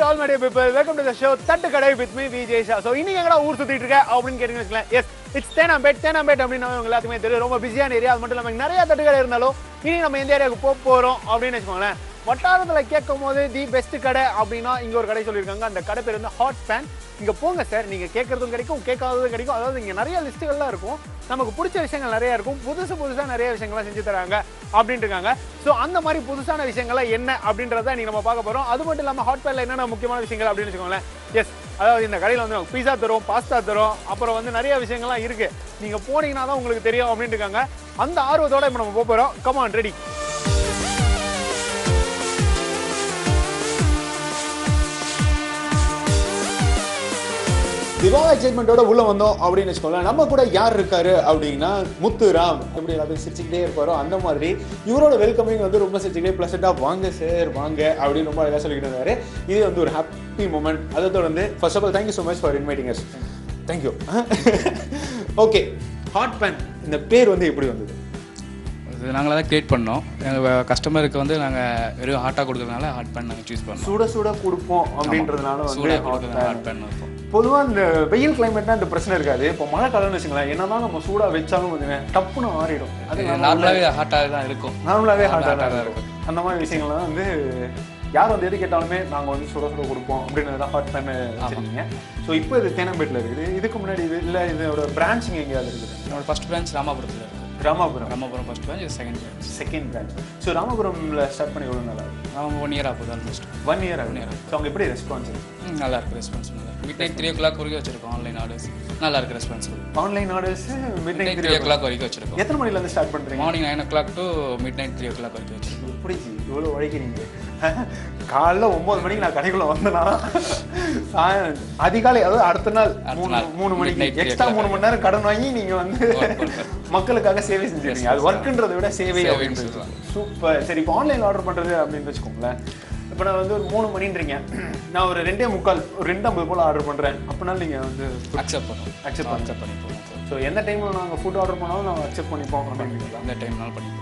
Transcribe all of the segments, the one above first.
All my people welcome to the show தட்டு கடை with me Vijay Shah so இன்னைக்கு எங்கடா ஊர் சுத்திட்டு இருக்க அப்படின்னு கேட்டீங்கன்னு வச்சுக்கலாம் எஸ் இட்ஸ் தேனாம்பேட் தேனாம்பேட் அப்படின்னு உங்க எல்லாத்துக்குமே தெரியும் ரொம்ப பிஸியான ஏரியா அது மட்டும் இல்லாமல் நிறைய தட்டு கடை இருந்தாலும் இனி நம்ம எந்த ஏரியாவுக்கு போக போறோம் அப்படின்னு வச்சுக்கோங்களேன் வட்டாரத்தில் கேட்கும் போது தி பெஸ்ட் கடை அப்படின்னா இங்க ஒரு கடை சொல்லியிருக்காங்க அந்த கடை பேர் வந்து ஹாட் பேன் இங்க போங்க சார் நீங்க கேட்கறதும் கிடைக்கும் கேட்காததும் கிடைக்கும் அதாவது இங்க நிறைய லிஸ்ட்டுகள்லாம் இருக்கும் நமக்கு பிடிச்ச விஷயங்கள் நிறைய இருக்கும் புதுசு புதுசா நிறைய விஷயங்கள்லாம் செஞ்சு தராங்க அப்படின்ட்டு இருக்காங்க ஸோ அந்த மாதிரி புதுசான விஷயங்கள்லாம் என்ன அப்படின்றத நீங்க நம்ம பார்க்க போறோம் அது மட்டும் இல்லாம ஹாட் பேன்ல என்னென்ன முக்கியமான விஷயங்கள் அப்படின்னு வச்சுக்கோங்களேன் எஸ் அதாவது இந்த கடையில் வந்து பீஸா தரும் பாஸ்தா தரும் அப்புறம் வந்து நிறைய விஷயங்கள்லாம் இருக்கு நீங்க போனீங்கன்னா தான் உங்களுக்கு தெரியும் அப்படின்ட்டு இருக்காங்க அந்த ஆர்வத்தோட இப்போ நம்ம போக போறோம் கமான் ரெடி திவா எக்ஸைட்மெண்ட்டோட உள்ள வந்தோம் அப்படின்னு வச்சுக்கோங்களேன் நம்ம கூட யார் இருக்காரு அப்படின்னா முத்துராம் எப்படி எல்லாத்தையும் சிரிச்சுக்கிட்டே இருப்பாரோ அந்த மாதிரி இவரோட வெல்கமிங் வந்து ரொம்ப சிரிச்சுக்கிட்டே ப்ளசண்டாக வாங்க சார் வாங்க அப்படின்னு ரொம்ப அழகாக சொல்லிக்கிட்டு இருந்தாரு இது வந்து ஒரு ஹாப்பி மூமெண்ட் அதை தொடர்ந்து first of all thank you so much for inviting us thank you okay hot pan இந்த பேர் வந்து எப்படி வந்தது இது நாங்களாக தான் கிரியேட் பண்ணோம் எங்கள் கஸ்டமருக்கு வந்து நாங்கள் வெறும் ஹாட்டாக கொடுக்கறதுனால ஹாட் பேன் நாங்கள் சூஸ் பண்ணோம் சுட சுட கொடுப்போம் அப்படின்றதுனால வந்து சூடாக hot கொடுக்கறது pan. ஹாட் பேன் இருக்கும் பொதுவாக இந்த வெயில் கிளைமேட்னா இந்த பிரச்சனை இருக்காது இப்போ மழை காலம்னு வச்சுங்களேன் என்னதான் நம்ம சூடாக வச்சாலும் வந்துங்க டப்புன்னு மாறிடும் அது நார்மலாகவே ஹாட்டாக தான் இருக்கும் நார்மலாகவே Normal ஹாட்டாக hot ஆ தான் தான் இருக்கும் அந்த மாதிரி விஷயங்கள்லாம் வந்து யார் வந்து எது கேட்டாலுமே நாங்கள் வந்து சுட சுட கொடுப்போம் அப்படின்னு தான் ஹாட் பண்ண வச்சிருக்கீங்க ஸோ இப்போ இது தேனம்பேட்டில் இருக்குது இதுக்கு முன்னாடி இது இல்லை இதோட பிரான்ச்சிங் எங்கேயாவது இருக்குது என்னோட ஃபர்ஸ்ட் பிரான்ச் ராமாபுரத்தில் இருக்குது ராமாபுரம் ராமாபுரம் ஃபர்ஸ்ட் பிரான்ச் இது second branch second branch so ராமபுரம்ல ஸ்டார்ட் பண்ணி எவ்வளோ நல்லா ராம ஒன் இயர் ஆகுது ஆல்மோஸ்ட் ஒன் இயர் ஆகும் ஸோ அவங்க எப்படி ரெஸ்பான்ஸ் நல்லா இருக்கு ரெஸ்பான்ஸ் நல்லா midnight three o'clock வரைக்கும் வச்சிருக்கோம் ஆன்லைன் ஆர்டர்ஸ் நல்லா இருக்கு responsible online orders mid mid night night three o'clock வரைக்கும் வச்சிருக்கோம் எத்தனை மணிலேருந்து ஸ்டார்ட் பண்ணுறீங்க morning nine o'clock to midnight three o'clock வரைக்கும் வச்சிருக்கோம் பிடிச்சி இவ்வளோ உழைக்கிறீங்க காலைல ஒன்பது மணிக்கு நான் கடைக்குள்ள வந்தேனா சாய- அதிகாலை அதாவது அடுத்த நாள் அடுத்த மூணு நாள். மூணு மணிக்கு Midnight எக்ஸ்ட்ரா three மூணு மணி நேரம் கடன் வாங்கி நீங்க வந்து Work பண்றேன். மக்களுக்காக சேவை செஞ்சிருக்கீங்க அது ஒர்க்குன்றதை விட சேவை சேவைன்னு அப்படின்னு சொல்லலாம். சூப்பர் சரி இப்போ ஆன்லைன் ஆர்டர் பண்றது அப்படின்னு வச்சுக்கோங்களேன் இப்போ நான் வந்து ஒரு மூணு மணின்றீங்க நான் ஒரு ரெண்டே முக்கால் ஒரு ரெண்டு ஐம்பது போல ஆர்டர் பண்றேன் அப்படினாலும் நீங்க வந்து அக்செப்ட் பண்ணுவோம் Accept பண்ணுங்க. அக்செப்ட் பண்ணிப்போம் ஸோ எந்த டைம்ல நாங்கள் ஃபுட் ஆர்டர் பண்ணாலும் நாங்கள் அக்செப்ட் பண்ணிப்போம் அப்படின்றீங்களா இந்த டைம்னாலும் பண்ணிப்போம்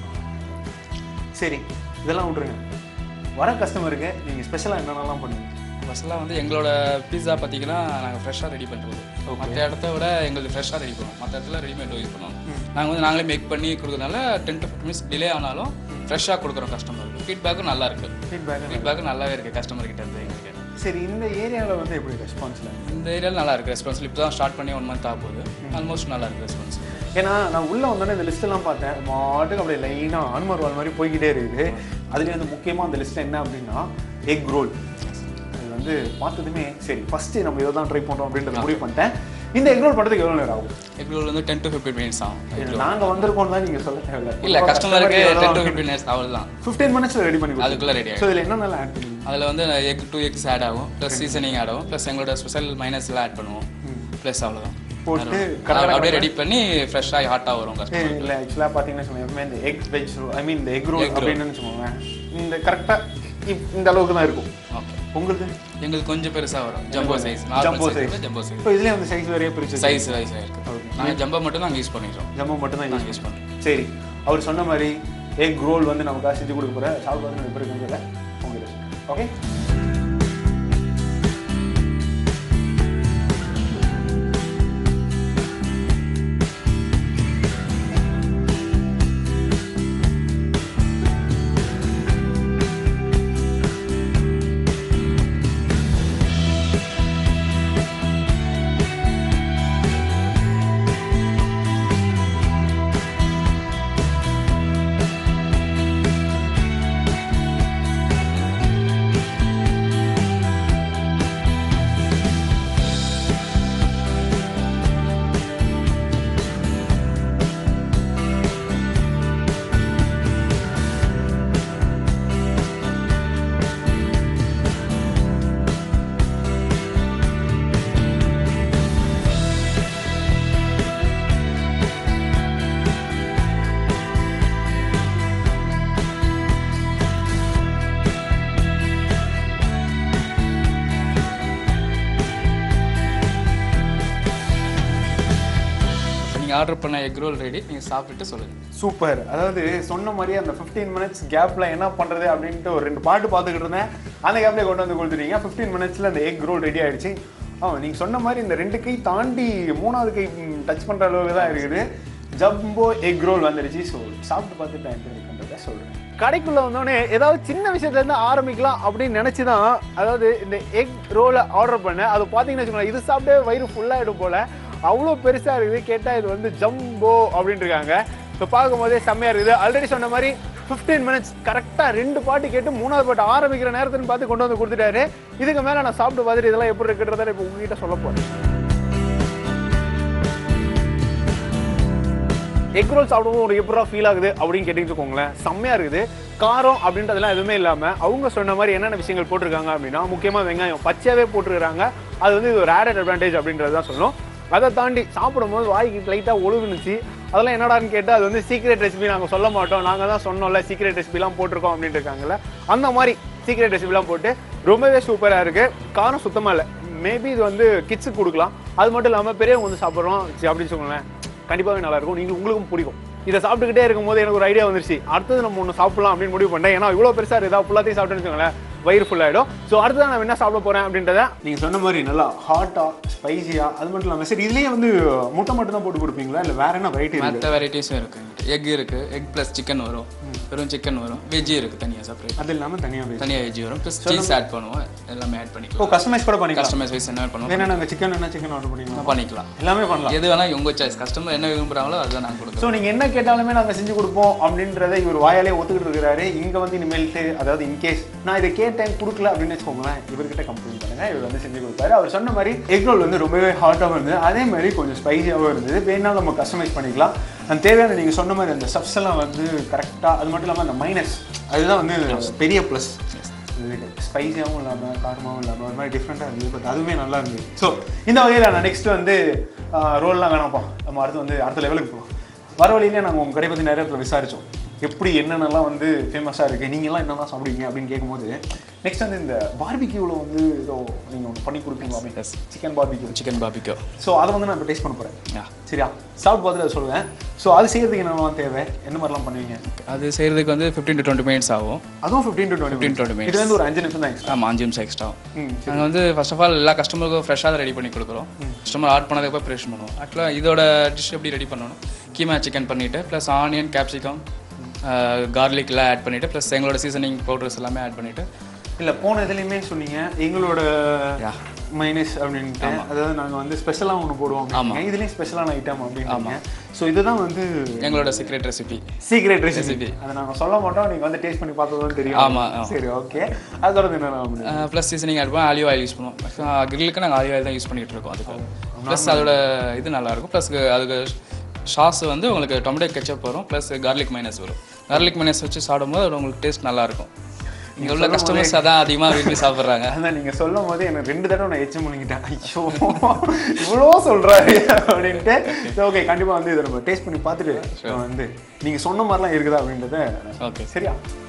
சரி இதெல்லாம் விட்ருங்க வர கஸ்டமருக்கு நீங்க ஸ்பெஷலாக என்னென்னலாம் பண்ணுவீங்க ஃபர்ஸ்ட்லாம் வந்து எங்களோட பீஸா பார்த்தீங்கன்னா நாங்கள் ஃப்ரெஷ்ஷாக ரெடி பண்ணுறது மற்ற இடத்த விட எங்களுக்கு ஃப்ரெஷ்ஷாக ரெடி பண்ணுவோம் மற்ற இடத்துல ரெடிமேட் யூஸ் பண்ணுவோம் நாங்கள் வந்து நாங்களே மேக் பண்ணி கொடுக்கறதுனால ten to fifteen minutes delay ஆனாலும் ஃப்ரெஷ்ஷாக கொடுக்குறோம் கஸ்டமருக்கு ஃபீட்பேக்கும் நல்லா இருக்கு ஃபீட்பேக் ஃபீட்பேக்கும் நல்லாவே இருக்குது கஸ்டமர் கிட்ட இருந்து எங்களுக்கு சரி இந்த ஏரியாவில் வந்து எப்படி ரெஸ்பான்ஸ்ல இந்த ஏரியாவில் நல்லா இருக்கு ரெஸ்பான்ஸ் இப்போ தான் ஸ்டார்ட் பண்ணி ஒன் மந்த் ஆக போகுது ஆல்மோஸ்ட் நல்லா இருக்கு ரெஸ்பான்ஸ் ஏன்னா நான் உள்ள வந்தோடனே இந்த லிஸ்ட் எல்லாம் பார்த்தேன் மாட்டுக்கு அப்படியே லைனாக அனுமர் வால் மாதிரி போய்கிட்டே இருக்குது அதுலேயே வந்து முக்கியமாக அந்த லிஸ்ட் என்ன அப்படின்னா எக் ரோல் அது வந்து பார்த்ததுமே சரி ஃபர்ஸ்ட் நம்ம இதை தான் ட்ரை பண்ணுறோம் அப்படின்றத முடிவு பண்ணிட்டேன் இந்த எக் ரோல் பண்ணுறதுக்கு எவ்வளோ நேரம் ஆகும் எக் ரோல் வந்து டென் டு ஃபிஃப்டின் மினிட்ஸ் ஆகும் நாங்கள் வந்திருக்கோம் தான் நீங்கள் சொல்ல தேவையில்ல இல்லை கஸ்டமருக்கு டென் டு ஃபிஃப்டின் மினிட்ஸ் அவ்வளோதான் ஃபிஃப்டீன் மினிட்ஸில் ரெடி பண்ணி அதுக்குள்ளே ரெடி ஸோ இதில் என்னென்னலாம் ஆட் பண்ணுவீங்க அதில் வந்து எக் டூ எக்ஸ் ஆட் ஆகும் ப்ளஸ் சீசனிங் ஆட் ஆகும் ப்ளஸ் எங்களோட ஸ்பெஷல் மைனஸ்லாம் ஆட் பண்ணுவோம் ப்ளஸ் அவ்வளோதான் போட்டு அப்படியே ரெடி பண்ணி ஃப்ரெஷ்ஷாக ஹாட்டாக வரும் கஸ்டமர் இல்லை ஆக்சுவலாக பார்த்தீங்கன்னா வச்சுக்கோங்க, எப்பவுமே இந்த எக் வெஜ் ஐ மீன் இந்த எக் ரோல் அப்படின்னு வச்சுக்கோங்க இந்த கரெக்டாக இந்த அளவுக்கு தான் இருக்கும் ஓகே உங்களுக்கு எங்களுக்கு கொஞ்சம் பெருசாக வரும் jumbo size jumbo normal size size jumbo size இப்போ இதுலேயே வந்து சைஸ் வேறையே பிரிச்சு சைஸ் வைஸாக இருக்குது நாங்கள் ஜம்போ மட்டும் நாங்கள் யூஸ் பண்ணிடுறோம் ஜம்மு மட்டும் தான் யூஸ் யூஸ் பண்ணுறோம் சரி அவர் சொன்ன மாதிரி எக் ரோல் வந்து நமக்காக செஞ்சு கொடுக்க போகிற சாப்பிட்டு வந்து எப்படி இருக்குன்னு உங்களுக்கு ஓகே நீங்கள் ஆர்டர் பண்ண எக் ரோல் ரெடி நீங்கள் சாப்பிட்டுட்டு சொல்லுங்கள் சூப்பர் அதாவது சொன்ன மாதிரியே அந்த 15 மினிட்ஸ் கேப்ல என்ன பண்றது அப்படின்ட்டு ஒரு ரெண்டு பாட்டு பார்த்துக்கிட்டு இருந்தேன் அந்த கேப்ல கொண்டு வந்து கொடுத்துட்டீங்க 15 மினிட்ஸ்ல அந்த எக் ரோல் ரெடி ஆயிடுச்சு ஆ நீங்க சொன்ன மாதிரி இந்த ரெண்டு கை தாண்டி மூணாவது கை டச் பண்ற அளவுக்கு தான் இருக்குது ஜம்போ எக் ரோல் வந்துடுச்சு ஸோ சாப்பிட்டு பார்த்துட்டு நான் எப்படி இருக்குன்றத சொல்றேன் கடைக்குள்ள வந்தோடனே ஏதாவது சின்ன விஷயத்துல இருந்து ஆரம்பிக்கலாம் அப்படின்னு நினைச்சு தான் அதாவது இந்த எக் ரோலை ஆர்டர் பண்ணேன் அது பார்த்தீங்கன்னு வச்சுக்கோங்களேன் இது சாப்பிட்டே வயிறு ஃபுல்லாகிடும் போல அவ்வளோ பெருசாக இருக்குது கேட்டால் இது வந்து ஜம்போ அப்படின்ட்டு இருக்காங்க ஸோ பார்க்கும்போதே செம்மையாக இருக்குது ஆல்ரெடி சொன்ன மாதிரி 15 மினிட்ஸ் கரெக்டாக ரெண்டு பாட்டு கேட்டு மூணாவது பாட்டு ஆரம்பிக்கிற நேரத்துன்னு பார்த்து கொண்டு வந்து கொடுத்துட்டாரு இதுக்கு மேலே நான் சாப்பிட்டு பார்த்துட்டு இதெல்லாம் எப்படி இருக்குன்றத இப்போ உங்ககிட்ட சொல்ல போகிறேன் எக் ரோல் சாப்பிடும்போது ஒரு எப்படா ஃபீல் ஆகுது அப்படின்னு கேட்டீங்கன்னு வச்சுக்கோங்களேன் செம்மையாக இருக்குது காரம் அப்படின்றதெல்லாம் எதுவுமே இல்லாமல் அவங்க சொன்ன மாதிரி என்னென்ன விஷயங்கள் போட்டிருக்காங்க அப்படின்னா முக்கியமாக வெங்காயம் பச்சையாகவே போட்டிருக்காங்க அது வந்து இது ஒரு ஆடட் அட்வான்டேஜ் அப்படின்றது தான் சொல்லணும் அதை தாண்டி சாப்பிடும்போது வாய்க்கு லைட்டாக ஒழுகுனுச்சு அதெல்லாம் என்னடான்னு கேட்டால் அது வந்து சீக்ரெட் ரெசிபி நாங்கள் சொல்ல மாட்டோம் நாங்கள் தான் சொன்னோம்ல சீக்ரெட் ரெசிபிலாம் போட்டிருக்கோம் அப்படின்ட்டு இருக்காங்கல்ல அந்த மாதிரி சீக்ரெட் ரெசிபிலாம் போட்டு ரொம்பவே சூப்பராக இருக்குது காரம் சுத்தமாக இல்லை மேபி இது வந்து கிட்ஸுக்கு கொடுக்கலாம் அது மட்டும் இல்லாமல் பெரியவங்க வந்து சாப்பிட்றோம் சரி, அப்படின்னு சொல்லுங்களேன் கண்டிப்பாகவே நல்லா இருக்கும் நீங்க உங்களுக்கும் பிடிக்கும் இதை சாப்பிட்டுக்கிட்டே இருக்கும்போது எனக்கு ஒரு ஐடியா வந்துருச்சு அடுத்தது நம்ம ஒன்று சாப்பிடலாம் அப்படின்னு முடிவு பண்ணேன் ஏன்னா இவ்வளோ பெருசாக இருக்குதா ஃபுல்லாத்தையும் சாப்பிட்டுன்னு வச்சுக்கோங்களேன் வயிறு ஃபுல்லாகிடும் ஸோ அடுத்ததான் நான் என்ன சாப்பிட போகிறேன் அப்படின்றத நீங்கள் சொன்ன மாதிரி நல்லா ஹாட்டாக ஸ்பைசியாக அது மட்டும் இல்லாமல் சரி இதுலேயே வந்து முட்டை மட்டும் தான் போட்டு கொடுப்பீங்களா இல்லை வேற என்ன வெரைட்டி இருக்குது மற்ற வெரைட்டிஸும் இருக்குது எக் இருக்குது எக் ப்ளஸ் சிக்கன் வரும் வெறும் சிக்கன் வரும் வெஜ்ஜி இருக்குது தனியாக செப்பரேட் அது இல்லாமல் தனியாக தனியாக வெஜ்ஜி வரும் ப்ளஸ் சீஸ் ஆட் பண்ணுவோம் எல்லாமே ஆட் ஓ பண்ணிக்கலாம் கஸ்டமைஸ் கூட பண்ணிக்கலாம் கஸ்டமைஸ் வைஸ் என்ன பண்ணுவோம் வேணா நாங்கள் சிக்கன் என்ன சிக்கன் ஆர்டர் பண்ணிக்கலாம் பண்ணிக்கலாம் எல்லாமே பண்ணலாம் எது வேணால் உங்கள் சாய்ஸ் கஸ்டமர் என்ன விரும்புகிறாங்களோ அதுதான் நாங்கள் கொடுக்குறோம் ஸோ நீங்கள் என்ன கேட்டாலுமே நாங்கள் செஞ்சு கொடுப்போம் அப்படின்றத இவர் வாயாலே ஒத்துக்கிட்டு இருக்கிறாரு இங்கே வந்து இனிமேல்ட்டு அதாவது இன்கேஸ் நான் இதை கேட்டேன் கொடுக்கல அப்படின்னு வச்சுக்கோங்களேன் இவர்கிட்ட கம்ப்ளைண்ட் பண்ணுங்க இவர் வந்து செஞ்சு கொடுப்பாரு அவர் சொன்ன மாதிரி எக் ரோல் வந்து ரொம்பவே ஹாட்டாகவும் இருந்தது அதே மாதிரி கொஞ்சம் ஸ்பைசியாகவும் இருந்தது வேணா நம்ம கஸ்டமைஸ் பண்ணிக்கலாம் அந்த தேவையான நீங்கள் சொன்ன மாதிரி அந்த சப்ஸ் எல்லாம் வந்து கரெக்டாக அது மட்டும் இல்லாமல் அந்த மைனஸ் அதுதான் வந்து பெரிய ப்ளஸ் ஸ்பைசியாகவும் இல்லாமல் காரமாகவும் இல்லாமல் ஒரு மாதிரி டிஃப்ரெண்ட்டாக இருந்தது பட் அதுவுமே நல்லா இருந்தது ஸோ இந்த வகையில் நான் நெக்ஸ்ட் வந்து ரோல்லாம் வேணாம்ப்பா நம்ம அடுத்து வந்து அடுத்த லெவலுக்கு போகலாம் வர வழியிலே நாங்கள் உங்கள் கடை பற்றி நிறைய பேர் விசாரித்தோம் எப்படி என்னென்னலாம் வந்து ஃபேமஸாக இருக்குது நீங்கள்லாம் என்னெல்லாம் சாப்பிடுவீங்க அப்படின்னு கேட்கும்போது நெக்ஸ்ட் வந்து இந்த பார்பிக்யூவில் வந்து ஏதோ நீங்கள் ஒன்று பண்ணி கொடுப்பீங்க அப்படின்னு chicken barbecue chicken barbecue so அதை வந்து நான் இப்போ டேஸ்ட் பண்ண போகிறேன் யா சரியா சாப்பிட்டு பார்த்துட்டு அதை சொல்லுவேன் ஸோ அது செய்யறதுக்கு என்னெல்லாம் தேவை என்ன மாதிரிலாம் பண்ணுவீங்க அது செய்கிறதுக்கு வந்து ஃபிஃப்டீன் டு டுவெண்ட்டி மினிட்ஸ் ஆகும் அதுவும் ஃபிஃப்டீன் டு டுவெண்ட்டி 15 to 20 இது வந்து ஒரு அஞ்சு நிமிஷம் தான் எக்ஸ்ட்ரா ஆமாம் அஞ்சு நிமிஷம் எக்ஸ்ட்ரா ம் நாங்கள் வந்து ஃபர்ஸ்ட் ஆஃப் ஆல் எல்லா கஸ்டமருக்கும் ஃப்ரெஷ்ஷாக தான் ரெடி பண்ணி கொடுக்குறோம் கஸ்டமர் ஆட் பண்ணதுக்கு ப்ரிப்பரேஷன் பண்ணுவோம் ஆக்சுவலாக இதோட டிஷ் எப்படி ரெடி பண்ணணும் கீமா சிக்கன் பண்ணிவிட்டு ப்ளஸ் ஆனியன் கேப்சிகம் கார்லிக்லாம் ஆட் பண்ணிவிட்டு ப்ளஸ் எங்களோட சீசனிங் பவுடர்ஸ் எல்லாமே ஆட் பண்ணிவிட்டு இல்லை போன இதுலையுமே சொன்னீங்க எங்களோட Yeah. மைனஸ் அப்படின்ட்டு அதாவது நாங்கள் வந்து ஸ்பெஷலாக ஒன்று போடுவோம் அப்படிங்க. இதுலயும் ஸ்பெஷலான ஐட்டம் அப்படிங்க ஸோ இதுதான் வந்து எங்களோட சீக்ரெட் ரெசிபி சீக்ரெட் ரெசிபி அதை நாங்கள் சொல்ல மாட்டோம் நீங்கள் வந்து டேஸ்ட் பண்ணி பார்த்ததும் தெரியும் ஆமா, ஆமா. சரி ஓகே அது தொடர்ந்து என்ன ப்ளஸ் சீசனிங் ஆட் பண்ணி ஆலிவ் ஆயில் யூஸ் பண்ணுவோம் கிரில்லுக்கு நாங்கள் ஆலிவ் ஆயில் தான் யூஸ் பண்ணிகிட்டு இருக்கோம் அதுக்கு ப்ளஸ் அதோட இது நல்லாயிருக்கும் ப்ளஸ் அதுக்கு ஷாஸ் வந்து உங்களுக்கு டொமேட்டோ கெச்சப் வரும் ப்ளஸ் கார்லிக் மைனஸ் வரும் கார்லிக் மைனஸ் வச்சு சாப்பிடும்போது அது உங்களுக்கு டேஸ்ட் நல்லாயிருக்கும் இங்கே உள்ள கஸ்டமர்ஸ் அதான் அதிகமாக விரும்பி சாப்பிட்றாங்க அதான் நீங்கள் சொல்லும் போது எனக்கு ரெண்டு தடவை நான் எச்சம் பண்ணிக்கிட்டேன் ஐயோ இவ்வளோ சொல்கிறாரு அப்படின்ட்டு ஓகே கண்டிப்பாக வந்து இதை நம்ம டேஸ்ட் பண்ணி பார்த்துட்டு நம்ம வந்து நீங்கள் சொன்ன மாதிரிலாம் இருக்குதா அப்படின்றத ஓகே சரியா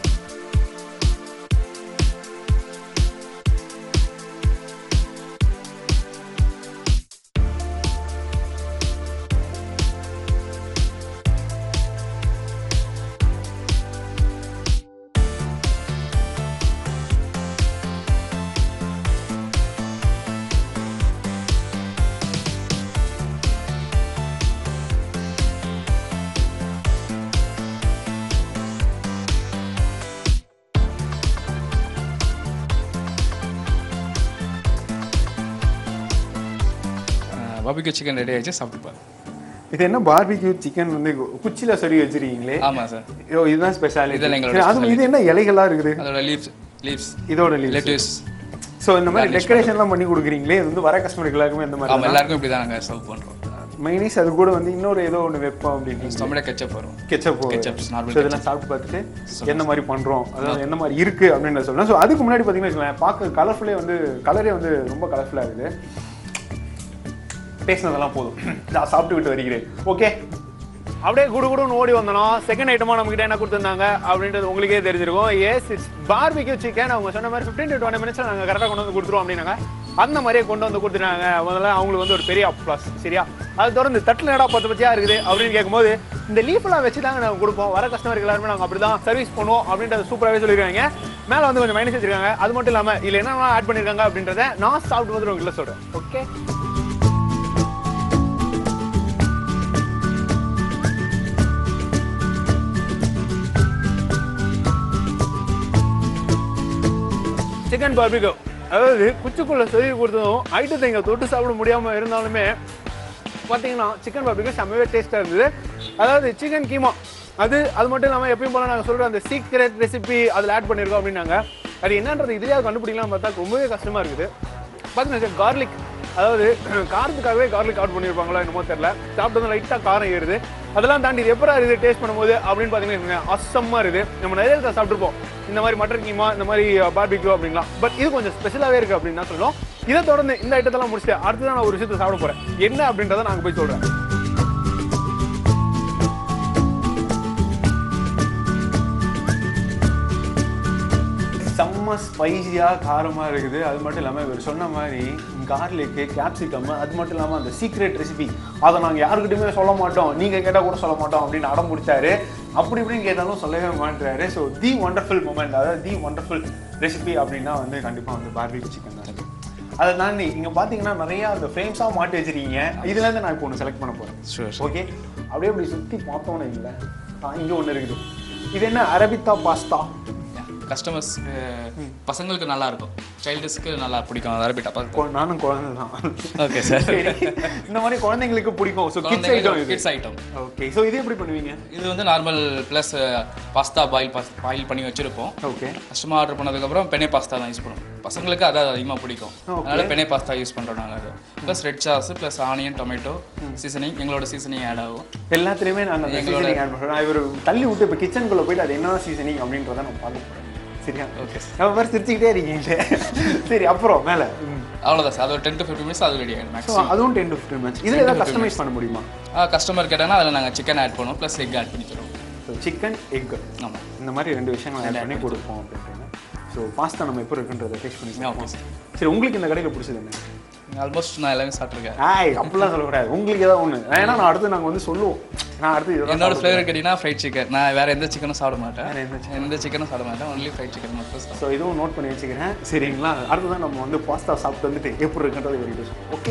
பாபிக்கு சிக்கன் ரெடி ஆயிடுச்சு சாப்பிட்டுப்பாரு இது என்ன பார்பிக்யூ சிக்கன் வந்து குச்சியில சொருகி வச்சிருக்கீங்களே ஆமாம் சார் ஐயோ இதுதான் ஸ்பெஷாலிட்டி இதெல்லாம் எங்களோட அது இது என்ன இலைகளா இருக்குது அதோட லீவ்ஸ் லீவ்ஸ் இதோட லீவ் லெட்டஸ் ஸோ இந்த மாதிரி டெக்கரேஷன்லாம் பண்ணி கொடுக்குறீங்களே இது வந்து வர கஸ்டமருக்கு எல்லாருக்குமே இந்த மாதிரி ஆமாம் எல்லாருக்கும் இப்படி தான் நாங்கள் சர்வ் பண்ணுறோம் மைனீஸ் அது கூட வந்து இன்னொரு ஏதோ ஒன்று வைப்போம் அப்படின்னு டொமேட்டோ கெச்சப் வரும் கெச்சப் Ketchup, normal ஸோ இதெல்லாம் சாப்பிட்டு பார்த்துட்டு என்ன மாதிரி பண்றோம் அதாவது என்ன மாதிரி இருக்கு அப்படின்னு சொல்றேன் ஸோ அதுக்கு முன்னாடி பார்த்தீங்கன்னா வச்சுக்கோங்களேன், பார்க்க கலர்ஃபுல்லே வந்து கலரே வந்து ரொம்ப கலர்ஃபுல்லாக இருக்குது பேசினதெல்லாம் போதும் நான் சாப்பிட்டு விட்டு வருகிறேன் ஓகே அப்படியே குடு குடுன்னு ஓடி வந்தோம் செகண்ட் ஐட்டமா நம்ம கிட்ட என்ன கொடுத்துருந்தாங்க அப்படின்றது உங்களுக்கே தெரிஞ்சிருக்கும் எஸ் இட்ஸ் பார்பிக்யூ சிக்கன் அவங்க சொன்ன மாதிரி ஃபிஃப்டீன் டு டுவெண்ட்டி மினிட்ஸ்ல நாங்கள் கரெக்டாக கொண்டு வந்து கொடுத்துருவோம் அப்படின்னாங்க அந்த மாதிரியே கொண்டு வந்து கொடுத்துட்டாங்க முதல்ல அவங்களுக்கு வந்து ஒரு பெரிய அப்ளாஸ் சரியா அது தொடர்ந்து தட்டில் நடா பத்து பத்தியா இருக்குது அப்படின்னு கேட்கும்போது இந்த லீஃப்லாம் வச்சு தாங்க நாங்கள் கொடுப்போம் வர கஸ்டமருக்கு எல்லாருமே நாங்கள் அப்படி தான் சர்வீஸ் பண்ணுவோம் அப்படின்றத சூப்பராகவே சொல்லியிருக்காங்க மேலே வந்து கொஞ்சம் மைனஸ் வச்சிருக்காங்க அது மட்டும் இல்லாமல் இதில் என்னென்ன ஆட் பண்ணியிருக்காங்க அப்படின்றத நான் சாப்பிட்டு வந்து உங்கள்கிட்ட சொல்கிறேன் ஓகே சிக்கன் பார்பிகோ அதாவது குச்சிக்குள்ள சொல்லி கொடுத்ததும் ஐட்டத்தை இங்கே தொட்டு சாப்பிட முடியாமல் இருந்தாலுமே பார்த்தீங்கன்னா சிக்கன் பார்பிகோ செம்மவே டேஸ்ட்டாக இருந்தது அதாவது சிக்கன் கீமா அது அது மட்டும் இல்லாமல் எப்பயும் போல நாங்கள் சொல்கிற அந்த சீக்ரெட் ரெசிபி அதில் ஆட் பண்ணியிருக்கோம் அப்படின்னாங்க அது என்னன்றது இதுலேயே கண்டுபிடிக்கலாம் பார்த்தா ரொம்பவே கஷ்டமாக இருக்குது பார்த்தீங்கன்னா கார்லிக் அதாவது காரத்துக்காகவே கார்லிக் ஆட் பண்ணியிருப்பாங்களோ என்னமோ தெரியல சாப்பிட்டு வந்து லைட்டாக காரம் ஏறுது அதெல்லாம் தாண்டி இது எப்பரா இருக்குது டேஸ்ட் பண்ணும்போது அப்படின்னு பார்த்தீங்கன்னா அசமாக இருக்குது நம்ம நிறைய இடத்துல சாப்பிட்ருப்போம் இந்த மாதிரி மட்டன் கீமா இந்த மாதிரி பார்பிக்யூ அப்படின்லாம் பட் இது கொஞ்சம் ஸ்பெஷலாகவே இருக்குது அப்படின்னு தான் சொல்லுவோம் இதை தொடர்ந்து இந்த ஐட்டத்தெல்லாம் முடிச்சுட்டு அடுத்து நான் ஒரு விஷயத்தை சாப்பிட போகிறேன் என்ன அப்படின்றத நாங்கள் போய் சொல்கிறேன் செம்ம ஸ்பைசியாக காரமாக இருக்குது அது மட்டும் இல்லாமல் இவர் சொன்ன மாதிரி கார்லிக்கு கேப்சிகம் அது மட்டும் இல்லாமல் அந்த சீக்ரெட் ரெசிபி அதை நாங்கள் யாருக்கிட்டையுமே சொல்ல மாட்டோம் நீங்கள் கேட்டால் கூட சொல்ல மாட்டோம் அப்படின்னு அடம் முடிச்சாரு அப்படி இப்படின்னு கேட்டாலும் சொல்லவே மாட்டாரு ஸோ தி ஒண்டர்ஃபுல் மூமெண்ட் அதாவது தி ஒண்டர்ஃபுல் ரெசிபி அப்படின்னா வந்து கண்டிப்பாக வந்து பார்பிக் சிக்கன் தான் அதை தாண்டி இங்கே பார்த்தீங்கன்னா நிறைய அந்த ஃப்ரேம்ஸாக மாட்டி வச்சிருக்கீங்க இதுலேருந்து நான் இப்போ ஒன்று செலக்ட் பண்ண போகிறேன் Sure, ஓகே அப்படியே அப்படி சுற்றி பார்த்தோன்னே இல்லை இங்கே ஒன்று இருக்குது இது என்ன அரபித்தா பாஸ்தா கஸ்டமர்ஸ் பசங்களுக்கு நல்லா இருக்கும் சைல்டுஸ்க்கு நல்லா பிடிக்கும் அரபிட்டா பார்க்க கொ- நானும் குழந்தை தான் ஓகே சார் சரி இந்த மாதிரி குழந்தைங்களுக்கு பிடிக்கும் ஸோ கிட்ஸ் ஐட்டம் இது கிட்ஸ் ஐட்டம் ஓகே ஸோ இது எப்படி பண்ணுவீங்க இது வந்து normal plus pasta boil boil பண்ணி வச்சிருப்போம் ஓகே கஸ்டமர் ஆர்டர் பண்ணதுக்கப்புறம் பெனே பாஸ்தா தான் யூஸ் பண்ணுவோம் பசங்களுக்கு அதான் அதிகமாக பிடிக்கும் Okay. அதனால பெனே பாஸ்தா யூஸ் பண்ணுறோம் நாங்கள் அது plus red sauce plus onion tomato seasoning எங்களோட சீசனிங் ஆட் ஆகும் எல்லாத்துலேயுமே நாங்கள் அந்த எங்களோட- சீசனிங் ஆட் பண்ணுறோம் நான் இவர் தள்ளி விட்டு இப்போ கிச்சனுக்குள்ளே போயிட்டு அது என்ன சீசனிங் அப்படின்றத நம்ம பார்க்க போகிறோம் சரியா ஓகே நம்ம மாதிரி சிரிச்சுக்கிட்டே இருக்கீங்களே சரி அப்புறம் மேலே அவ்வளோதான் சார் அது ஒரு டென் டு ஃபிஃப்டி மினிட்ஸ் அது ரெடி ஆகிடும் ஸோ மேக்ஸிமம் அதுவும் டென் டு ஃபிஃப்டின் மினிட்ஸ் இதில் ஏதாவது கஸ்டமைஸ் பண்ண முடியுமா கஸ்டமர் கேட்டாங்கன்னா அதில் நாங்கள் சிக்கன் ஆட் பண்ணுவோம் ப்ளஸ் எக் ஆட் பண்ணி தருவோம் ஸோ சிக்கன் எக் ஆமாம் இந்த மாதிரி ரெண்டு விஷயங்கள் ஆட் பண்ணி கொடுப்போம் அப்படின்றாங்க ஸோ பாஸ்தா நம்ம எப்போ இருக்குன்றதை டேஸ்ட் பண்ணி Yeah, okay, பார்ப்போம். சரி உங்களுக்கு இந்த கடையில் பிடிச்சது என்ன ஆல்மோஸ்ட் நான் எல்லாமே சாப்பிட்ருக்கேன் ஆய் அப்படிலாம் சொல்லக்கூடாது உங்களுக்கு ஏதாவது ஒன்று ஏன்னா நான் அடுத்து நாங்கள் வந்து சொல்லுவோம் நான் அடுத்து இதெல்லாம் என்னோட ஃப்ளேவர் கேட்டிங்கன்னா ஃப்ரைட் சிக்கன் நான் வேற எந்த சிக்கனும் சாப்பிட மாட்டேன் வேற எந்த எந்த சிக்கனும் சாப்பிட மாட்டேன் ஒன்லி ஃப்ரைட் சிக்கன் மட்டும் சாப்பிடுவேன். ஸோ இதுவும் நோட் பண்ணி வச்சுக்கிறேன் சரிங்களா அடுத்ததான் நம்ம வந்து பாஸ்தா சாப்பிட்டு வந்துட்டு எப்படி இருக்குன்றது வெளியிட்டு ஓகே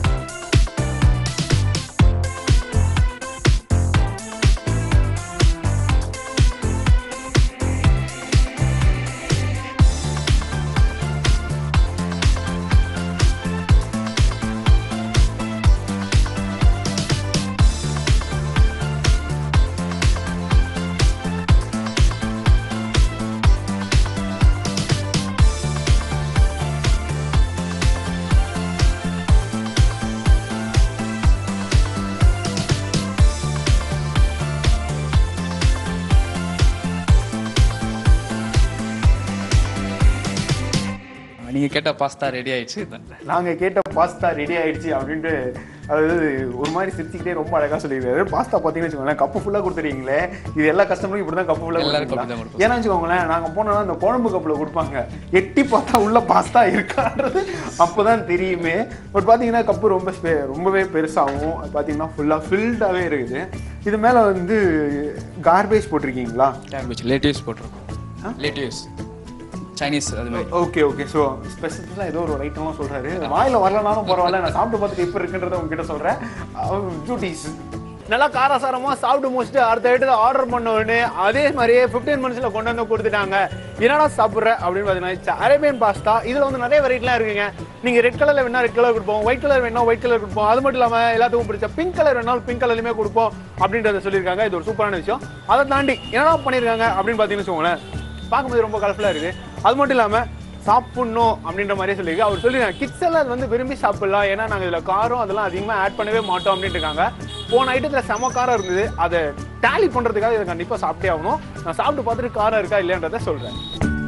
நீங்க கேட்ட பாஸ்தா ரெடி ஆயிடுச்சு இதான். நாங்கள் கேட்ட பாஸ்தா ரெடி ஆயிடுச்சு அப்படின்ட்டு அதாவது ஒரு மாதிரி சிரிச்சுக்கிட்டே ரொம்ப அழகாக சொல்லியிருக்காரு பாஸ்தா பார்த்தீங்கன்னு வச்சுக்கோங்களேன் கப்பு ஃபுல்லாக கொடுத்துறீங்களே இது எல்லா கஸ்டமருக்கும் இப்படி தான் கப்பு ஃபுல்லாக எல்லாருக்கும் கொடுத்துருக்கலாம் அப்படி தான் ஏன்னா வச்சுக்கோங்களேன் நாங்கள் போனோம்னா அந்த குழம்பு கப்பில் கொடுப்பாங்க எட்டி பார்த்தா உள்ள பாஸ்தா இருக்கான்றது அப்போ தான் தெரியுமே பட் பார்த்தீங்கன்னா கப்பு ரொம்ப ஸ்பே- ரொம்பவே பெருசாகவும் அது பார்த்தீங்கன்னா ஃபுல்லாக ஃபில்டாகவே இருக்குது இது மேலே வந்து கார்பேஜ் போட்டிருக்கீங்களா கேபேஜ் லேட்டிவ்ஸ் போட்டிருக்கோம் லேட்டிவ்ஸ் சைனீஸ் அது மாதிரி ஓகே ஓகே ஸோ ஸ்பெசிஃபிக்காக ஏதோ ஒரு ஐட்டம்லாம் சொல்கிறாரு வாயில் வரலனாலும் பரவாயில்ல நான் சாப்பிட்டு பார்த்துட்டு இப்போ இருக்குன்றத உங்ககிட்ட சொல்கிறேன் ஜூட்டிஸ் நல்லா காரசாரமாக சாப்பிட்டு முடிச்சுட்டு அடுத்த ஐட்டத்தை ஆர்டர் பண்ண உடனே அதே மாதிரியே ஃபிஃப்டீன் மினிட்ஸில் கொண்டு வந்து கொடுத்துட்டாங்க என்னடா சாப்பிட்ற அப்படின்னு பார்த்தீங்கன்னா அரேபியன் பாஸ்தா இதில் வந்து நிறைய வெரைட்டிலாம் இருக்குங்க நீங்கள் ரெட் கலரில் வேணா ரெட் கலர் கொடுப்போம் ஒயிட் கலர் வேணா ஒயிட் கலர் கொடுப்போம் அது மட்டும் இல்லாமல் எல்லாத்துக்கும் பிடிச்ச பிங்க் கலர் வேணாலும் பிங்க் கலர்லையுமே கொடுப்போம் அப்படின்றத சொல்லியிருக்காங்க இது ஒரு சூப்பரான விஷயம் அதை தாண்டி என்னடா பண்ணியிருக்காங்க அப்படின்னு பார்த்தீங்கன்னு வச்சுக்கோங்களேன் பார்க்கும்போது ரொம்ப கலர்ஃபுல்லாக இருக்குது அது மட்டும் இல்லாமல் சாப்பிட்ணும் அப்படின்ற மாதிரியே சொல்லியிருக்கு அவர் சொல்லியிருக்காங்க கிட்ஸ் எல்லாம் அது வந்து விரும்பி சாப்பிடலாம் ஏன்னா நாங்கள் இதில் காரம் அதெல்லாம் அதிகமாக ஆட் பண்ணவே மாட்டோம் அப்படின்ட்டு இருக்காங்க போன ஐட்டத்தில் செம காரம் இருந்தது அதை டேலி பண்ணுறதுக்காக இதை கண்டிப்பாக சாப்பிட்டே ஆகணும் நான் சாப்பிட்டு பார்த்துட்டு காரம் இருக்கா இல்லையான்றதை சொல்கிறேன்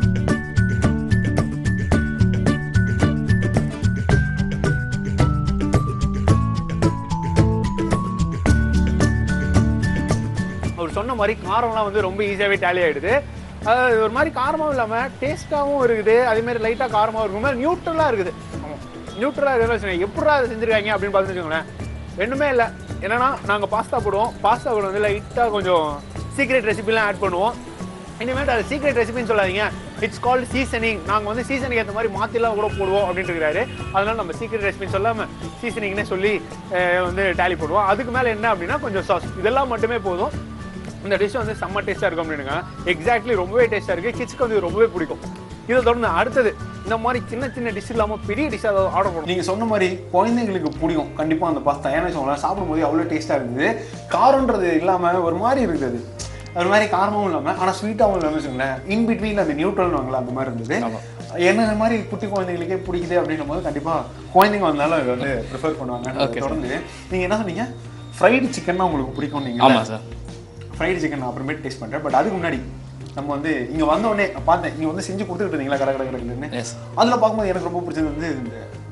அவர் சொன்ன மாதிரி காரம்லாம் வந்து ரொம்ப ஈஸியாகவே டேலி ஆகிடுது அது ஒரு மாதிரி காரமாகவும் இல்லாமல் டேஸ்ட்டாகவும் இருக்குது அதே மாதிரி லைட்டாக காரமாகவும் இருக்கும் மாதிரி நியூட்ரலாக இருக்குது ஆமாம் நியூட்ரலாக இருக்கிற எப்படா அதை செஞ்சிருக்காங்க அப்படின்னு பார்த்து வச்சுக்கோங்களேன் ரெண்டுமே இல்லை என்னன்னா நாங்கள் பாஸ்தா போடுவோம் பாஸ்தா கூட வந்து லைட்டாக கொஞ்சம் சீக்ரெட் ரெசிபிலாம் ஆட் பண்ணுவோம் இனிமேட்டு அது சீக்ரெட் ரெசிபின்னு சொல்லாதீங்க இட்ஸ் கால்ட் சீசனிங் நாங்கள் வந்து சீசனுக்கு ஏற்ற மாதிரி மாற்றிலாம் கூட போடுவோம் அப்படின்ட்டு இருக்காரு அதனால நம்ம சீக்ரெட் ரெசிபின்னு சொல்லாமல் சீசனிங்னே சொல்லி அஹ், வந்து டேலி போடுவோம் அதுக்கு மேலே என்ன அப்படின்னா கொஞ்சம் சாஸ் இதெல்லாம் மட்டுமே போதும் இந்த டிஷ் வந்து செம்ம டேஸ்ட்டாக இருக்கும் அப்படின்னுங்க எக்ஸாக்ட்லி ரொம்பவே டேஸ்ட்டாக இருக்குது கிட்ஸ்க்கு வந்து இது ரொம்பவே பிடிக்கும் இதை தொடர்ந்து அடுத்தது இந்த மாதிரி சின்ன சின்ன டிஷ் இல்லாமல் பெரிய டிஷ் ஏதாவது ஆர்டர் பண்ணுவோம் நீங்க சொன்ன மாதிரி குழந்தைங்களுக்கு பிடிக்கும் கண்டிப்பா அந்த பாஸ்தா ஏன்னா வச்சுக்கோங்களேன் சாப்பிடும்போது அவ்வளோ டேஸ்டா இருந்தது காரம்ன்றது இல்லாம ஒரு மாதிரி இருக்குது அது ஒரு மாதிரி காரமும் இல்லாம ஆனா ஸ்வீட்டாகவும் இல்லாம வச்சுக்கோங்களேன் இன் பிட்வீன் அந்த நியூட்ரல் வாங்கல அந்த மாதிரி இருந்தது என்ன மாதிரி குட்டி குழந்தைங்களுக்கே பிடிக்குது அப்படின்னும் போது கண்டிப்பா குழந்தைங்க வந்தாலும் அதை வந்து ப்ரிஃபர் பண்ணுவாங்க Okay, sir. தொடர்ந்து நீங்க என்ன சொன்னீங்க ஃப்ரைடு சிக்கன் உங்களுக்கு பிடிக்கும் நீங்க ஆமாம் சார் ஃப்ரைடு சிக்கன் நான் அப்புறமேட்டு டேஸ்ட் பண்றேன் பட் அதுக்கு முன்னாடி நம்ம வந்து இங்க வந்த உடனே பார்த்தேன் இங்க வந்து செஞ்சு கொடுத்துட்டு இருந்தீங்களா கடை கடை கடைன்னு எஸ் அதுல பார்க்கும்போது எனக்கு ரொம்ப பிடிச்சது வந்து இந்த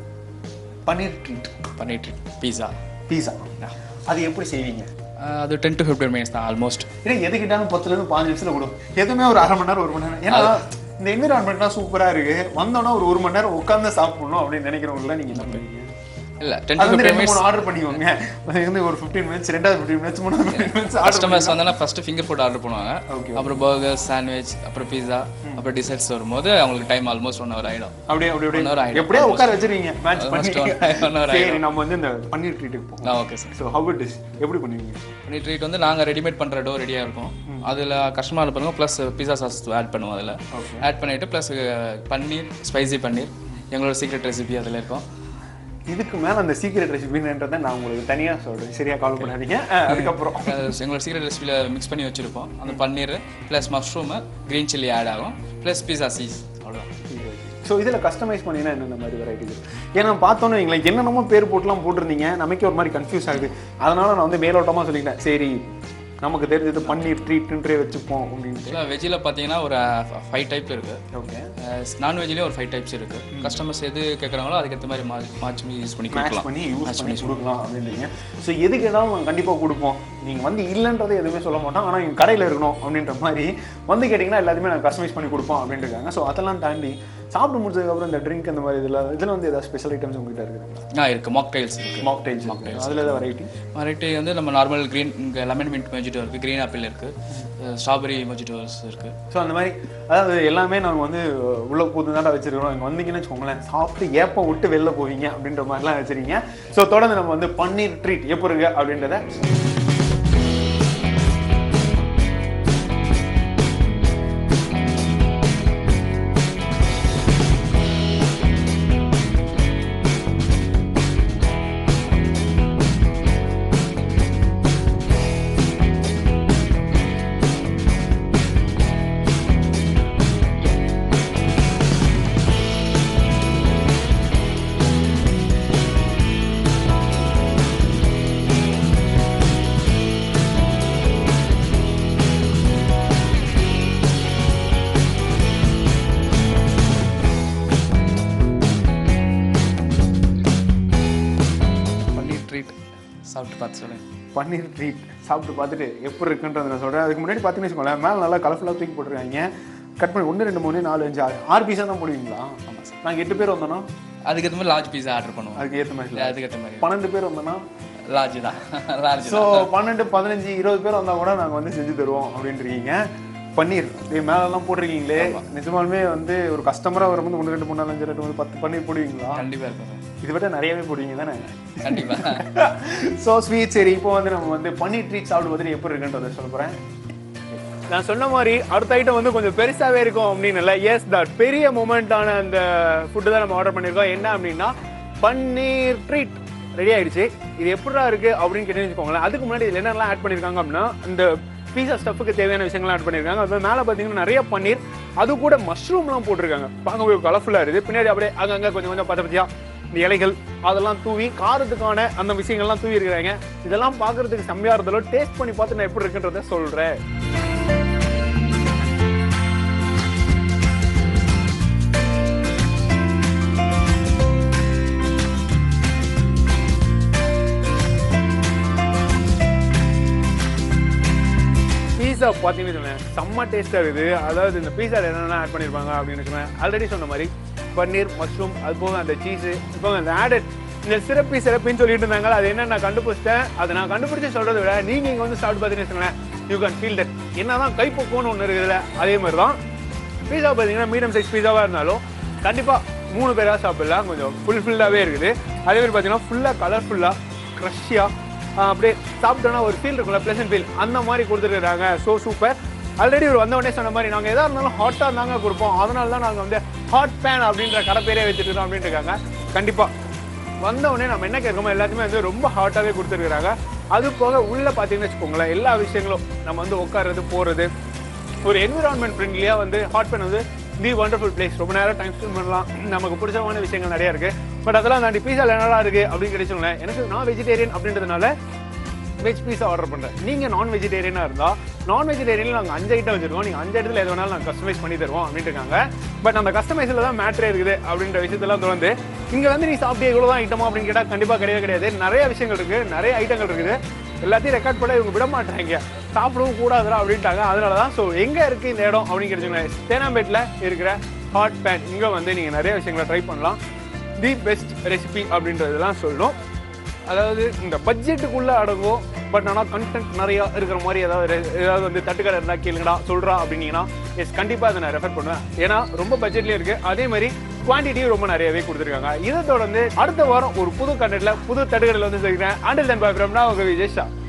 பன்னீர் ட்ரீட் பண்ணிட்டு பீஸா பீஸா அது எப்படி செய்வீங்க அது டென் டு ஃபிஃப்டீன் மினிட்ஸ் தான் ஆல்மோஸ்ட் ஏன்னா எது கிட்டாலும் பத்துல இருந்து பாஞ்சு நிமிஷத்துல கொடுக்கும் எதுவுமே ஒரு அரை மணி நேரம் ஒரு மணி நேரம் ஏன்னா இந்த என்விரான்மெண்ட்லாம் சூப்பரா இருக்கு வந்தோன்னா ஒரு ஒரு மணி நேரம் உட்காந்து சாப்பிடணும் அப்படின்னு நினைக்கிறவங்கள நீங்க என்ன பண்ணுவீங்க இல்லை டென் அது டு வந்து ஃபிஃப்டீன் ரெண்டு மினிட்ஸ் மூணு ஆர்டர் பண்ணிக்கோங்க அது வந்து ஒரு ஃபிஃப்டீன் மினிட்ஸ் ரெண்டாவது ஃபிஃப்டீன் மினிட்ஸ் மூணாவது ஃபிஃப்டீன் மினிட்ஸ் ஆர்டர் கஸ்டமர்ஸ் வந்தோன்னா ஃபர்ஸ்ட் ஃபிங்கர் ஃபுட் ஆர்டர் பண்ணுவாங்க Okay. அப்புறம் பர்கர் சாண்ட்விச் அப்புறம் பீஸா அப்புறம் டிசர்ட்ஸ் வரும்போது அவங்களுக்கு டைம் ஆல்மோஸ்ட் ஒன் ஹவர் ஆகிடும் அப்படியே அப்படி One hour அப்படியே ஆயிடும். எப்படியா உட்கார வச்சிருவீங்க மேட்ச் பண்ணி Almost one- one hour சரி ஆயிடும். நம்ம வந்து இந்த பன்னீர் ட்ரீட்டுக்கு போவோம் ஆ okay sir so how it is எப்படி பண்ணுவீங்க பன்னீர் ட்ரீட் வந்து நாங்கள் ரெடிமேட் பண்ணுற டோ ரெடியாக இருக்கும் அதில் கஸ்டமர் பண்ணுவோம் ப்ளஸ் பீஸா சாஸ் ஆட் பண்ணுவோம் அதில் ஆட் பண்ணிவிட்டு ப்ளஸ் பன்னீர் ஸ்பைசி பன்னீர் எங்களோட சீக்ரெட் ரெசிபி அதில் இருக்கும் இதுக்கு மேல அந்த சீக்கிரட் ரெசிபின்றதை நான் உங்களுக்கு தனியா சொல்றேன் சரியா கால் பண்ணாதீங்க அஹ், அதுக்கப்புறம் அஹ் எங்களோட சீக்ரெட் ரெசிபியில் மிக்ஸ் பண்ணி வச்சுருப்போம் அந்த paneer plus mushroom green chilli add ஆகும் ப்ளஸ் பீஸா சீஸ் அவ்வளோதான் ஸோ இதில் கஸ்டமைஸ் பண்ணினா என்னென்ன மாதிரி வெரைட்டிஸ் ஏன்னா பார்த்தோன்னே எங்களுக்கு என்னென்னமோ பேர் போட்டுலாம் போட்டிருந்தீங்க நமக்கே ஒரு மாதிரி கன்ஃபியூஸ் ஆகுது அதனால நான் வந்து மேலோட்டமாக சொல்லிட்டேன் சரி நமக்கு தெரிஞ்சது பன்னீர் ட்ரீட்ன்றே வச்சுப்போம் அப்படின்ட்டு வெஜ்ஜில் பார்த்தீங்கன்னா ஒரு ஃபைவ் டைப் இருக்குது ஓகே நான்வெஜ்லேயும் ஒரு ஃபைவ் டைப்ஸ் இருக்குது கஸ்டமர்ஸ் எது கேட்குறாங்களோ அதுக்கேற்ற மாதிரி மா மாற்றி யூஸ் பண்ணி மேட்ச் கொடுக்கலாம் பண்ணி யூஸ் பண்ணி கொடுக்கலாம் அப்படின்றீங்க ஸோ எது கேட்டாலும் நாங்கள் கண்டிப்பாக கொடுப்போம் நீங்கள் வந்து இல்லைன்றதை எதுவுமே சொல்ல மாட்டோம் ஆனால் எங்கள் கடையில் இருக்கணும் அப்படின்ற மாதிரி வந்து கேட்டிங்கன்னா எல்லாத்தையுமே நாங்கள் கஸ்டமைஸ் பண்ணி கொடுப்போம் அப்படின்ட்டு இருக்காங்க ஸோ அதெல்லாம் தாண்டி சாப்பிட்டு முடிச்சதுக்கப்புறம் இந்த ட்ரிங்க் அந்த மாதிரி இதில் இதில் வந்து ஏதாவது ஸ்பெஷல் ஐட்டம்ஸ் உங்ககிட்ட இருக்குதுங்களா ஆ இருக்குது மாக்டைல்ஸ் இருக்குது மாக்டைல்ஸ் அதில் ஏதாவது வெரைட்டி வெரைட்டி வந்து நம்ம நார்மல் க்ரீன் இங்கே லெமன் மின்ட் மொஜிட்டோ இருக்குது க்ரீன் ஆப்பிள் இருக்குது ஸ்ட்ராபெரி மொஜிட்டோஸ் இருக்குது ஸோ அந்த மாதிரி அதாவது எல்லாமே நாங்கள் வந்து உள்ள புது தாண்டா வச்சிருக்கிறோம் இங்கே வந்தீங்கன்னு வச்சுக்கோங்களேன் சாப்பிட்டு ஏப்பம் விட்டு வெளில போவீங்க அப்படின்ற மாதிரிலாம் வச்சிருக்கீங்க ஸோ தொடர்ந்து நம்ம வந்து பன்னீர் ட்ரீட் எப்போ இருக்கு அப்படின்றத பன்னீர் ட்ரீட் சாப்பிட்டு பார்த்து சொல்லுங்கள் பன்னீர் ட்ரீட் சாப்பிட்டு பார்த்துட்டு எப்படி இருக்குன்றத நான் சொல்கிறேன் அதுக்கு முன்னாடி பார்த்தீங்கன்னு வச்சுக்கோங்களேன் மேலே நல்லா கலர்ஃபுல்லாக தூக்கி போட்டிருக்காங்க கட் பண்ணி ஒன்று ரெண்டு மூணு நாலு அஞ்சு ஆறு ஆறு பீஸாக தான் போடுவீங்களா ஆமாம் சார் நாங்கள் எட்டு பேர் வந்தோன்னா அதுக்கேற்ற மாதிரி லார்ஜ் பீஸா ஆர்டர் பண்ணுவோம் அதுக்கு ஏற்ற மாதிரி இல்லை. அதுக்கேற்ற மாதிரி பன்னெண்டு பேர் வந்தோன்னா லார்ஜ் தான் லார்ஜ் ஸோ பன்னெண்டு பதினஞ்சு இருபது பேர் வந்தால் கூட நாங்கள் வந்து செஞ்சு தருவோம் அப்படின்றீங்க பன்னீர் இது மேலெல்லாம் போட்டிருக்கீங்களே நிஜமாலுமே வந்து ஒரு கஸ்டமராக வரும்போது ஒன்று ரெண்டு மூணு நாலு அஞ்சு ரெண்டு மூணு பத்து பன்னீர் போடுவீங்களா கண்டிப்பாக இருக்கும் சார் இதை விட நிறையவே போடுவீங்க தானே கண்டிப்பாக ஸோ ஸ்வீட் சரி இப்போ வந்து நம்ம வந்து பன்னீர் ட்ரீட் சாப்பிட்டு பார்த்துட்டு எப்படி இருக்குன்றதை சொல்ல போகிறேன் நான் சொன்ன மாதிரி அடுத்த ஐட்டம் வந்து கொஞ்சம் பெருசாவே இருக்கும் அப்படின்னு இல்லை எஸ் தட் பெரிய மூமெண்ட்டான அந்த ஃபுட்டு தான் நம்ம ஆர்டர் பண்ணியிருக்கோம் என்ன அப்படின்னா பன்னீர் ட்ரீட் ரெடி ஆயிடுச்சு இது எப்படிடா இருக்கு அப்படின்னு கேட்டு வச்சுக்கோங்களேன் அதுக்கு முன்னாடி இதில் என்னெல்லாம் ஆட் பண்ணியிருக்காங்க அப்படின்னா இந்த பீஸா ஸ்டஃப்புக்கு தேவையான விஷயங்கள்லாம் ஆட் பண்ணியிருக்காங்க அது மேலே பார்த்தீங்கன்னா நிறைய பன்னீர் அது கூட மஷ்ரூம்லாம் போட்டிருக்காங்க பார்க்கவே கலர்ஃபுல்லாக இருக்குது பின்னாடி அப்படியே அங்கங்கே கொஞ்சம் கொஞ்சம் பச்சை பச்சையா இந்த இலைகள் அதெல்லாம் தூவி காரத்துக்கான அந்த விஷயங்கள்லாம் தூவி இருக்கிறாங்க இதெல்லாம் பார்க்கறதுக்கு செம்மையா இருந்தாலும் டேஸ்ட் பண்ணி பார்த்து நான் எப்படி இருக்குன்றத சொல்கிறேன் பீஸா பார்த்தீங்கன்னு சொன்னேன் செம்ம டேஸ்ட்டாக இருக்குது அதாவது இந்த பீஸாவில் என்னென்ன ஆட் பண்ணியிருப்பாங்க அப்படின்னு சொன்னேன் ஆல்ரெடி சொன்ன மாதிரி பன்னீர் மஷ்ரூம் அது போக அந்த சீஸு இப்போ அந்த ஆடட் இந்த சிறப்பி சிறப்பின்னு சொல்லிட்டு இருந்தாங்க அது என்ன நான் கண்டுபிடிச்சிட்டேன் அதை நான் கண்டுபிடிச்சு சொல்றதை விட நீங்க இங்க வந்து சாப்பிட்டு பார்த்தீங்கன்னு யூ கேன் ஃபீல் தட் என்னதான் கைப்பக்குவம்னு ஒன்று இருக்குதுல்ல அதே மாதிரி தான் பீஸா பார்த்தீங்கன்னா மீடியம் சைஸ் பீஸாவாக இருந்தாலும் கண்டிப்பாக மூணு பேராக சாப்பிடலாம் கொஞ்சம் ஃபுல் ஃபில்லாகவே இருக்குது அதே மாதிரி பார்த்தீங்கன்னா ஃபுல்லாக கலர்ஃபுல்லாக க்ரஷ்ஷியாக அப்படியே சாப்பிட்டோன்னா ஒரு ஃபீல் இருக்கும்ல ப்ளசன்ட் ஃபீல் அந்த மாதிரி கொடுத்துருக்காங்க ஸோ சூப்பர் ஆல்ரெடி ஒரு வந்த உடனே சொன்ன மாதிரி நாங்கள் எதாக இருந்தாலும் ஹாட்டாக தாங்க கொடுப்போம் அதனால தான் நாங்கள் வந்து ஹாட் பேன் அப்படின்ற கடை பேரே வச்சுட்டு இருக்கோம் அப்படின்ட்டு இருக்காங்க கண்டிப்பாக வந்த உடனே நம்ம என்ன கேட்கணுமோ எல்லாத்தையுமே வந்து ரொம்ப ஹாட்டாகவே கொடுத்துருக்காங்க அது போக உள்ளே பார்த்தீங்கன்னு வச்சுக்கோங்களேன் எல்லா விஷயங்களும் நம்ம வந்து உட்கார்றது போகிறது ஒரு என்விரான்மெண்ட் ஃப்ரெண்ட்லியாக வந்து ஹாட் பென் வந்து தி வண்டர்ஃபுல் பிளேஸ் ரொம்ப நேரம் டைம் ஸ்பெண்ட் பண்ணலாம் நமக்கு பிடிச்சமான விஷயங்கள் நிறைய இருக்கு பட் அதெல்லாம் தாண்டி பீஸா என்னடா இருக்கு அப்படின்னு கிடைச்சோங்களேன் எனக்கு நான் வெஜிடேரியன் அப்படின்றதுனால வெஜ் பீஸா ஆர்டர் பண்ணுறேன் நீங்கள் நான் வெஜிடேரியனாக இருந்தால் நான் வெஜிடேரியனில் நாங்கள் அஞ்சு ஐட்டம் வச்சிருக்கோம் நீங்கள் அஞ்சு இடத்துல எது வேணாலும் நாங்கள் கஸ்டமைஸ் பண்ணி தருவோம் அப்படின்ட்டு இருக்காங்க பட் அந்த கஸ்டமைஸில் தான் மேட்ரே இருக்குது அப்படின்ற விஷயத்தெல்லாம் தொடர்ந்து இங்கே வந்து நீ சாப்பிட்டே இவ்வளோ தான் ஐட்டமா அப்படின்னு கேட்டால் கண்டிப்பாக கிடையவே கிடையாது நிறைய விஷயங்கள் இருக்குது நிறைய ஐட்டங்கள் இருக்குது எல்லாத்தையும் ரெக்கார்ட் பண்ண இவங்க விட மாட்டாங்க சாப்பிடவும் கூடாதுடா அப்படின்ட்டாங்க அதனால தான் ஸோ எங்கே இருக்குது இந்த இடம் அப்படின்னு கேட்டுச்சுங்களேன் தேனாம்பேட்டில் இருக்கிற ஹாட் பேன் இங்கே வந்து நீங்கள் நிறைய விஷயங்களை ட்ரை பண்ணலாம் தி பெஸ்ட் ரெசிபி அப்படின்றதெல்லாம் சொல்லணும் அதாவது இந்த பட்ஜெட்டுக்குள்ள அடங்கும் பட் ஆனால் கண்டென்ட் நிறைய இருக்கிற மாதிரி ஏதாவது ரெ- ஏதாவது வந்து தட்டுக்கடை இருந்தால் கேளுங்கடா சொல்றா அப்படின்னீங்கன்னா எஸ் கண்டிப்பாக அதை நான் ரெஃபர் பண்ணுவேன் ஏன்னா ரொம்ப பட்ஜெட்லேயே இருக்கு அதே மாதிரி குவான்டிட்டியும் ரொம்ப நிறையவே கொடுத்துருக்காங்க இதை தொடர்ந்து அடுத்த வாரம் ஒரு புது கண்டென்ட்ல புது தட்டுக்கடையில் வந்து சேர்க்கிறேன் ஆண்டில் தன் பாய் நான் உங்க விஜய் ஷா